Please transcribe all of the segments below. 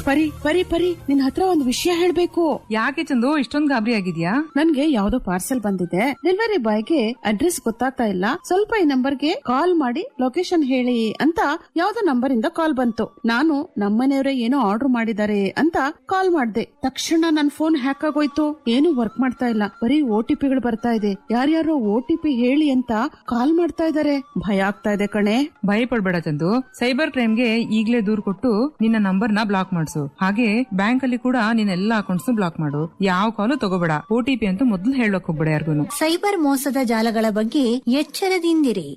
ಪರಿ ಪರಿ ಪರಿ ನಿನ್ ಹತ್ರ ಒಂದು ವಿಷಯ ಹೇಳ್ಬೇಕು ಯಾಕೆ ಚಂದು ಇಷ್ಟೊಂದ್ ಗಾಬರಿ ಆಗಿದ್ಯಾ ನನ್ಗೆ ಯಾವ್ದೋ ಪಾರ್ಸೆಲ್ ಬಂದಿದೆ ಡೆಲಿವರಿ ಬಾಯ್ಗೆ ಅಡ್ರೆಸ್ ಗೊತ್ತಾಗ್ತಾ ಇಲ್ಲ ಸ್ವಲ್ಪ ಈ ನಂಬರ್ಗೆ ಕಾಲ್ ಮಾಡಿ ಲೊಕೇಶನ್ ಹೇಳಿ ಅಂತ ಯಾವ್ದೋ ನಂಬರ್ ಇಂದ ಕಾಲ್ ಬಂತು ನಾನು ನಮ್ಮನೆಯವರೇ ಏನೋ ಆರ್ಡರ್ ಮಾಡಿದ್ದಾರೆ ಅಂತ ಕಾಲ್ ಮಾಡ್ದೆ ತಕ್ಷಣ ನನ್ ಫೋನ್ ಹ್ಯಾಕ್ ಆಗೋಯ್ತು ಏನು ವರ್ಕ್ ಮಾಡ್ತಾ ಇಲ್ಲ ಬರೀ ಓ ಟಿ ಪಿಗಳು ಬರ್ತಾ ಇದೆ ಯಾರ್ಯಾರೋ ಓ ಟಿ ಪಿ ಹೇಳಿ ಅಂತ ಕಾಲ್ ಮಾಡ್ತಾ ಇದಾರೆ ಭಯ ಆಗ್ತಾ ಇದೆ ಕಣೆ ಭಯ ಪಡ್ಬೇಡ ಚಂದು ಸೈಬರ್ ಕ್ರೈಮ್ಗೆ ಈಗ್ಲೇ ದೂರ್ ಕೊಟ್ಟು ನಿನ್ನ ನಂಬರ್ ನ ಬ್ಲಾಕ್ ಮಾಡಿಸು ಹಾಗೆ ಬ್ಯಾಂಕ್ ಅಲ್ಲಿ ಕೂಡ ನಿನ್ನ ಎಲ್ಲಾ ಅಕೌಂಟ್ಸ್ ಬ್ಲಾಕ್ ಮಾಡು ಯಾವ ಕಾಲು ತಗೋಬೇಡ ಒ ಟಿ ಪಿ ಅಂತೂ ಮೊದಲು ಹೇಳಕ್ ಹೋಗ್ಬೇಡ ಯಾರಿಗೂ ಸೈಬರ್ ಮೋಸದ ಜಾಲಗಳ ಬಗ್ಗೆ ಎಚ್ಚರದಿಂದಿರಿ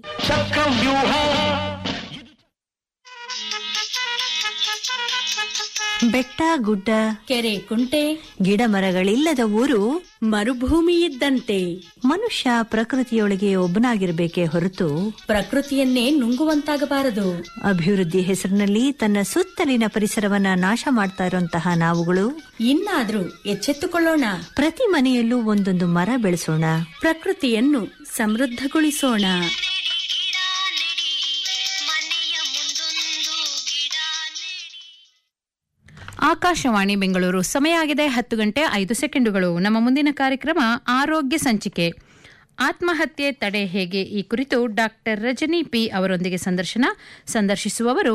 ಬೆಟ್ಟ ಗುಡ್ಡ ಕೆರೆ ಕುಂಟೆ ಗಿಡ ಮರಗಳಿಲ್ಲದ ಊರು ಮರುಭೂಮಿ ಇದ್ದಂತೆ ಮನುಷ್ಯ ಪ್ರಕೃತಿಯೊಳಗೆ ಒಬ್ಬನಾಗಿರ್ಬೇಕೇ ಹೊರತು ಪ್ರಕೃತಿಯನ್ನೇ ನುಂಗುವಂತಾಗಬಾರದು ಅಭಿವೃದ್ಧಿ ಹೆಸರಿನಲ್ಲಿ ತನ್ನ ಸುತ್ತಲಿನ ಪರಿಸರವನ್ನ ನಾಶ ಮಾಡ್ತಾ ಇರುವಂತಹ ನಾವುಗಳು ಇನ್ನಾದ್ರೂ ಎಚ್ಚೆತ್ತುಕೊಳ್ಳೋಣ ಪ್ರತಿ ಮನೆಯಲ್ಲೂ ಒಂದೊಂದು ಮರ ಬೆಳೆಸೋಣ ಪ್ರಕೃತಿಯನ್ನು ಸಮೃದ್ಧಗೊಳಿಸೋಣ ಆಕಾಶವಾಣಿ ಬೆಂಗಳೂರು ಸಮಯ ಆಗಿದೆ ಹತ್ತು ಗಂಟೆ ಐದು ಸೆಕೆಂಡುಗಳು ನಮ್ಮ ಮುಂದಿನ ಕಾರ್ಯಕ್ರಮ ಆರೋಗ್ಯ ಸಂಚಿಕೆ ಆತ್ಮಹತ್ಯೆ ತಡೆ ಹೇಗೆ ಈ ಕುರಿತು ಡಾಕ್ಟರ್ ರಜನಿ ಪಿ ಅವರೊಂದಿಗೆ ಸಂದರ್ಶನ ಸಂದರ್ಶಿಸುವವರು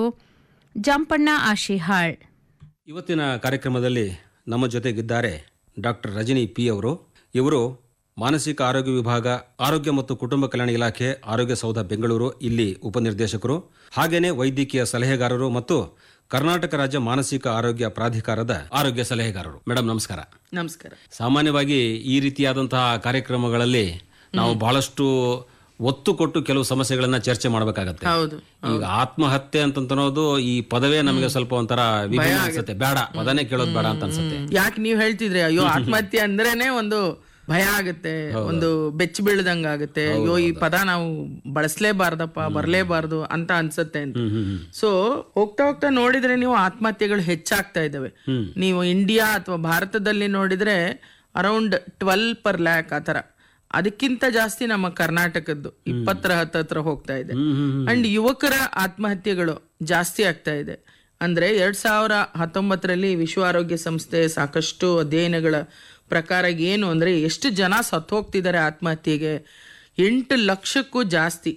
ಜಂಪಣ್ಣ ಆಶಿಹಾಳ್ ಇವತ್ತಿನ ಕಾರ್ಯಕ್ರಮದಲ್ಲಿ ನಮ್ಮ ಜೊತೆಗಿದ್ದಾರೆ ಡಾಕ್ಟರ್ ರಜನಿ ಪಿ ಅವರು ಇವರು ಮಾನಸಿಕ ಆರೋಗ್ಯ ವಿಭಾಗ ಆರೋಗ್ಯ ಮತ್ತು ಕುಟುಂಬ ಕಲ್ಯಾಣ ಇಲಾಖೆ ಆರೋಗ್ಯ ಸೌಧ ಬೆಂಗಳೂರು ಇಲ್ಲಿ ಉಪನಿರ್ದೇಶಕರು ಹಾಗೇನೆ ವೈದ್ಯಕೀಯ ಸಲಹೆಗಾರರು ಮತ್ತು ಕರ್ನಾಟಕ ರಾಜ್ಯ ಮಾನಸಿಕ ಆರೋಗ್ಯ ಪ್ರಾಧಿಕಾರದ ಆರೋಗ್ಯ ಸಲಹೆಗಾರರು ಮೇಡಮ್ ನಮಸ್ಕಾರ ನಮಸ್ಕಾರ ಸಾಮಾನ್ಯವಾಗಿ ಈ ರೀತಿಯಾದಂತಹ ಕಾರ್ಯಕ್ರಮಗಳಲ್ಲಿ ನಾವು ಬಹಳಷ್ಟು ಒತ್ತು ಕೊಟ್ಟು ಕೆಲವು ಸಮಸ್ಯೆಗಳನ್ನ ಚರ್ಚೆ ಮಾಡಬೇಕಾಗತ್ತೆ ಹೌದು ಈಗ ಆತ್ಮಹತ್ಯೆ ಅಂತನ್ನೋದು ಈ ಪದವೇ ನಮಗೆ ಸ್ವಲ್ಪ ಒಂಥರ ವಿಭಿನ್ನ ಅನ್ಸುತ್ತೆ ಬೇಡ ಪದನೇ ಕೇಳೋದು ಬೇಡ ಅಂತ ಅನ್ಸುತ್ತೆ ಯಾಕೆ ನೀವ್ ಹೇಳ್ತಿದ್ರಿ ಅಯ್ಯೋ ಆತ್ಮಹತ್ಯೆ ಅಂದ್ರೇನೆ ಒಂದು ಭಯ ಆಗುತ್ತೆ ಒಂದು ಬೆಚ್ಚ ಬೀಳದಂಗ ಆಗುತ್ತೆ ಅಯ್ಯೋ ಈ ಪದ ನಾವು ಬಳಸಲೇಬಾರ್ದಪ್ಪ ಬರ್ಲೇಬಾರ್ದು ಅಂತ ಅನ್ಸುತ್ತೆ ಅಂತ ಸೊ ಹೋಗ್ತಾ ಹೋಗ್ತಾ ನೋಡಿದ್ರೆ ನೀವು ಆತ್ಮಹತ್ಯೆಗಳು ಹೆಚ್ಚಾಗ್ತಾ ಇದಾವೆ ನೀವು ಇಂಡಿಯಾ ಅಥವಾ ಭಾರತದಲ್ಲಿ ನೋಡಿದ್ರೆ ಅರೌಂಡ್ ಟ್ವೆಲ್ ಪರ್ ಲ್ಯಾಕ್ ಆತರ ಅದಕ್ಕಿಂತ ಜಾಸ್ತಿ ನಮ್ಮ ಕರ್ನಾಟಕದ್ದು ಇಪ್ಪತ್ತರ ಹತ್ತತ್ರ ಹೋಗ್ತಾ ಇದೆ ಅಂಡ್ ಯುವಕರ ಆತ್ಮಹತ್ಯೆಗಳು ಜಾಸ್ತಿ ಆಗ್ತಾ ಇದೆ ಅಂದ್ರೆ ಎರಡ್ ಸಾವಿರ ಹತ್ತೊಂಬತ್ತರಲ್ಲಿ ವಿಶ್ವ ಆರೋಗ್ಯ ಸಂಸ್ಥೆ ಸಾಕಷ್ಟು ಅಧ್ಯಯನಗಳ ಪ್ರಕಾರ ಏನು ಅಂದ್ರೆ ಎಷ್ಟು ಜನ ಸತ್ತೋಗ್ತಿದ್ದಾರೆ ಆತ್ಮಹತ್ಯೆಗೆ ಎಂಟು ಲಕ್ಷಕ್ಕೂ ಜಾಸ್ತಿ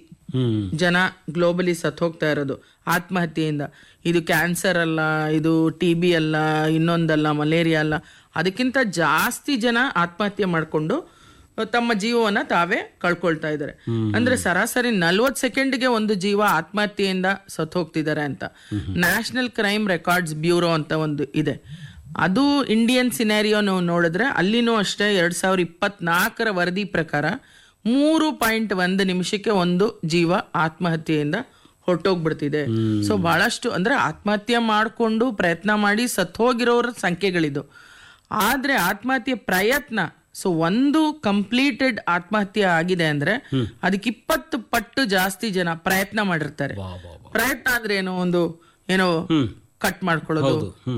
ಜನ ಗ್ಲೋಬಲಿ ಸತ್ತೋಗ್ತಾ ಇರೋದು ಆತ್ಮಹತ್ಯೆಯಿಂದ ಇದು ಕ್ಯಾನ್ಸರ್ ಅಲ್ಲ ಇದು ಟಿ ಬಿ ಅಲ್ಲ ಇನ್ನೊಂದಲ್ಲ ಮಲೇರಿಯಾ ಅಲ್ಲ ಅದಕ್ಕಿಂತ ಜಾಸ್ತಿ ಜನ ಆತ್ಮಹತ್ಯೆ ಮಾಡಿಕೊಂಡು ತಮ್ಮ ಜೀವವನ್ನ ತಾವೇ ಕಳ್ಕೊಳ್ತಾ ಇದ್ದಾರೆ ಅಂದ್ರೆ ಸರಾಸರಿ ನಲ್ವತ್ ಸೆಕೆಂಡ್ಗೆ ಒಂದು ಜೀವ ಆತ್ಮಹತ್ಯೆಯಿಂದ ಸತ್ತು ಹೋಗ್ತಿದ್ದಾರೆ ಅಂತ ನ್ಯಾಷನಲ್ ಕ್ರೈಮ್ ರೆಕಾರ್ಡ್ಸ್ ಬ್ಯೂರೋ ಅಂತ ಒಂದು ಇದೆ ಅದು ಇಂಡಿಯನ್ ಸಿನಾರಿಯೋ ನೀವು ನೋಡಿದ್ರೆ ಅಲ್ಲಿನೂ ಅಷ್ಟೇ ಎರಡ್ ಸಾವಿರದ ಇಪ್ಪತ್ನಾಲ್ಕರ ವರದಿ ಪ್ರಕಾರ ಮೂರು ಪಾಯಿಂಟ್ ಒಂದು ನಿಮಿಷಕ್ಕೆ ಒಂದು ಜೀವ ಆತ್ಮಹತ್ಯೆಯಿಂದ ಹೊರಟೋಗ್ಬಿಡ್ತಿದೆ ಸೊ ಬಹಳಷ್ಟು ಅಂದ್ರೆ ಆತ್ಮಹತ್ಯೆ ಮಾಡಿಕೊಂಡು ಪ್ರಯತ್ನ ಮಾಡಿ ಸತ್ತು ಹೋಗಿರೋರ ಸಂಖ್ಯೆಗಳಿದು ಆದ್ರೆ ಆತ್ಮಹತ್ಯೆ ಪ್ರಯತ್ನ ಸೊ ಒಂದು ಕಂಪ್ಲೀಟೆಡ್ ಆತ್ಮಹತ್ಯೆ ಆಗಿದೆ ಅಂದ್ರೆ ಅದಕ್ಕೆ ಇಪ್ಪತ್ತು ಪಟ್ಟು ಜಾಸ್ತಿ ಜನ ಪ್ರಯತ್ನ ಮಾಡಿರ್ತಾರೆ ಪ್ರಯತ್ನ ಅಂದ್ರೆ ಏನೋ ಒಂದು ಏನೋ ಕಟ್ ಮಾಡ್ಕೊಳ್ಳೋದು